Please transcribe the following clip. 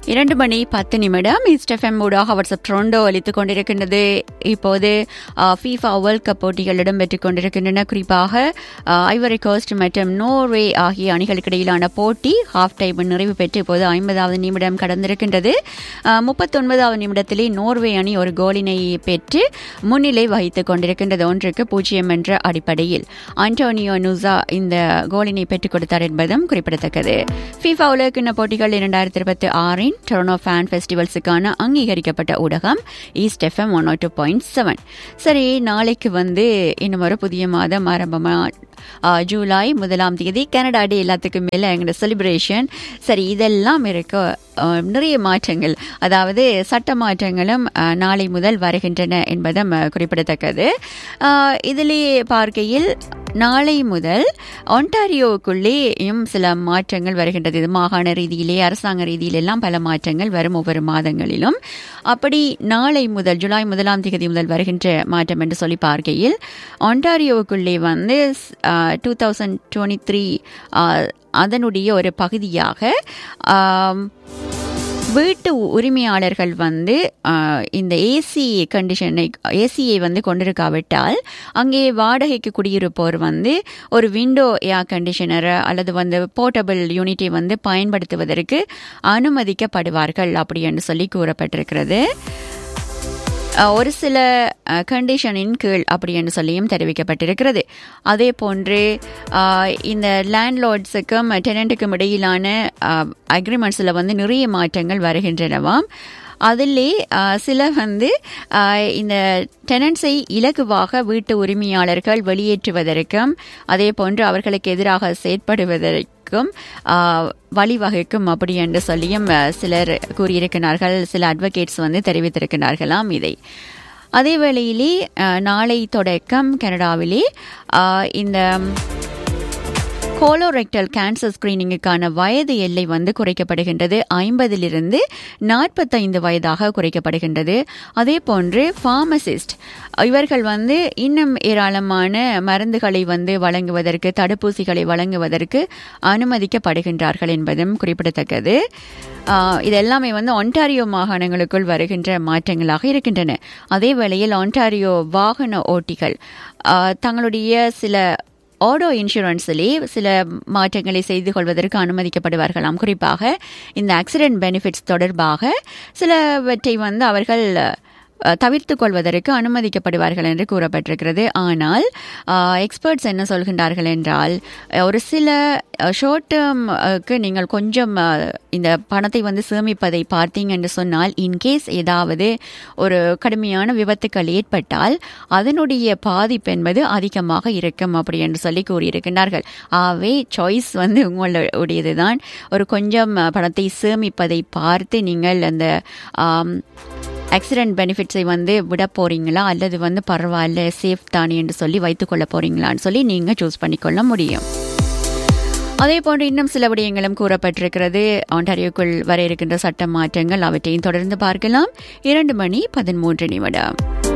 இரண்டு மணி பத்து நிமிடம் இஸ்டெஃப்எம் ஊடாக வாட்ஸ்அப் ட்ரோண்டோ அளித்துக் கொண்டிருக்கின்றது இப்போது ஃபீஃபா வேர்ல்ட் கப் போட்டிகள் இடம்பெற்றுக் கொண்டிருக்கின்றன குறிப்பாக ஐவரி கோஸ்ட் மற்றும் நோர்வே ஆகிய அணிகளுக்கு இடையிலான போட்டி ஹாஃப் டைம் நிறைவு பெற்று இப்போது ஐம்பதாவது நிமிடம் கடந்திருக்கின்றது முப்பத்தொன்பதாவது நிமிடத்திலே நோர்வே அணி ஒரு கோலினை பெற்று முன்னிலை வகித்துக் கொண்டிருக்கின்றது ஒன்றுக்கு பூஜ்ஜியம் என்ற அடிப்படையில் அண்டோனியோ நுசா இந்த கோலினை பெற்றுக் கொடுத்தார் என்பதும் குறிப்பிடத்தக்கது ஃபீஃபா உலகக்கிண்ண போட்டிகள் இரண்டாயிரத்தி இருபத்தி ஆறின் டொரனோ ஃபேன் ஃபெஸ்டிவல்ஸுக்கான அங்கீகரிக்கப்பட்ட ஊடகம் East FM one two point seven சரி நாளைக்கு வந்து இன்னும் ஒரு புதிய மாதம் ஆரம்பமாக ஜூலை முதலாம் தேதி கனடா டே எல்லாத்துக்கும் மேலே எங்களோட செலிப்ரேஷன் சரி இதெல்லாம் இருக்க நிறைய மாற்றங்கள் அதாவது சட்ட மாற்றங்களும் நாளை முதல் வருகின்றன என்பதும் குறிப்பிடத்தக்கது இதிலேயே பார்க்கையில் நாளை முதல் ஒன்டாரியோவுக்குள்ளேயும் சில மாற்றங்கள் வருகின்றது இது மாகாண ரீதியிலே அரசாங்க ரீதியிலெல்லாம் பல மாற்றங்கள் வரும் ஒவ்வொரு மாதங்களிலும் அப்படி நாளை முதல் ஜூலை முதலாம் தேதி முதல் வருகின்ற மாற்றம் என்று சொல்லி பார்க்கையில் ஒன்டாரியோவுக்குள்ளே வந்து டூ தௌசண்ட் டுவெண்ட்டி த்ரீ அதனுடைய ஒரு பகுதியாக வீட்டு உரிமையாளர்கள் வந்து இந்த ஏசி கண்டிஷனை ஏசியை வந்து கொண்டிருக்காவிட்டால் அங்கே வாடகைக்கு குடியிருப்போர் வந்து ஒரு விண்டோ ஏர் கண்டிஷனரை அல்லது வந்து போர்ட்டபிள் யூனிட்டை வந்து பயன்படுத்துவதற்கு அனுமதிக்கப்படுவார்கள் அப்படி என்று சொல்லி கூறப்பட்டிருக்கிறது ஒரு சில கண்டிஷனின் கீழ் அப்படி என்று சொல்லியும் தெரிவிக்கப்பட்டிருக்கிறது அதே போன்று இந்த லேண்ட்லார்ட்ஸுக்கும் டெனண்ட்டுக்கும் இடையிலான அக்ரிமெண்ட்ஸில் வந்து நிறைய மாற்றங்கள் வருகின்றனவாம் அதிலே சில வந்து இந்த டெனன்ஸை இலகுவாக வீட்டு உரிமையாளர்கள் வெளியேற்றுவதற்கும் அதே போன்று அவர்களுக்கு எதிராக செயற்படுவதற்கும் வழிவகைக்கும் அப்படி என்று சொல்லியும் சிலர் கூறியிருக்கிறார்கள் சில அட்வொகேட்ஸ் வந்து தெரிவித்திருக்கிறார்களாம் இதை அதே வேளையிலே நாளை தொடக்கம் கனடாவிலே இந்த கோலோரெக்டல் கேன்சர் ஸ்கிரீனிங்குக்கான வயது எல்லை வந்து குறைக்கப்படுகின்றது ஐம்பதிலிருந்து நாற்பத்தைந்து வயதாக குறைக்கப்படுகின்றது அதே போன்று ஃபார்மசிஸ்ட் இவர்கள் வந்து இன்னும் ஏராளமான மருந்துகளை வந்து வழங்குவதற்கு தடுப்பூசிகளை வழங்குவதற்கு அனுமதிக்கப்படுகின்றார்கள் என்பதும் குறிப்பிடத்தக்கது இதெல்லாமே வந்து ஒன்டாரியோ மாகாணங்களுக்குள் வருகின்ற மாற்றங்களாக இருக்கின்றன அதே வேளையில் ஒன்டாரியோ வாகன ஓட்டிகள் தங்களுடைய சில ஆட்டோ இன்சூரன்ஸிலே சில மாற்றங்களை செய்து கொள்வதற்கு அனுமதிக்கப்படுவார்களாம் குறிப்பாக இந்த ஆக்சிடென்ட் பெனிஃபிட்ஸ் தொடர்பாக சிலவற்றை வந்து அவர்கள் தவிர்த்து கொள்வதற்கு அனுமதிக்கப்படுவார்கள் என்று கூறப்பட்டிருக்கிறது ஆனால் எக்ஸ்பர்ட்ஸ் என்ன சொல்கின்றார்கள் என்றால் ஒரு சில ஷார்ட் டேர்ம்க்கு நீங்கள் கொஞ்சம் இந்த பணத்தை வந்து சேமிப்பதை பார்த்தீங்க என்று சொன்னால் இன்கேஸ் ஏதாவது ஒரு கடுமையான விபத்துக்கள் ஏற்பட்டால் அதனுடைய பாதிப்பு என்பது அதிகமாக இருக்கும் அப்படி என்று சொல்லி கூறியிருக்கின்றார்கள் ஆகவே சாய்ஸ் வந்து உங்களுடையது தான் ஒரு கொஞ்சம் பணத்தை சேமிப்பதை பார்த்து நீங்கள் அந்த ஆக்சிடென்ட் பெனிஃபிட்ஸை வந்து விட போறீங்களா அல்லது வந்து பரவாயில்ல சேஃப் தானே என்று சொல்லி வைத்துக்கொள்ள போறீங்களான்னு சொல்லி நீங்கள் சூஸ் பண்ணிக்கொள்ள முடியும் அதே போன்று இன்னும் சில விடயங்களும் கூறப்பட்டிருக்கிறது ஆண்டாரியோக்குள் வர இருக்கின்ற சட்ட மாற்றங்கள் அவற்றையும் தொடர்ந்து பார்க்கலாம் இரண்டு மணி பதிமூன்று நிமிடம்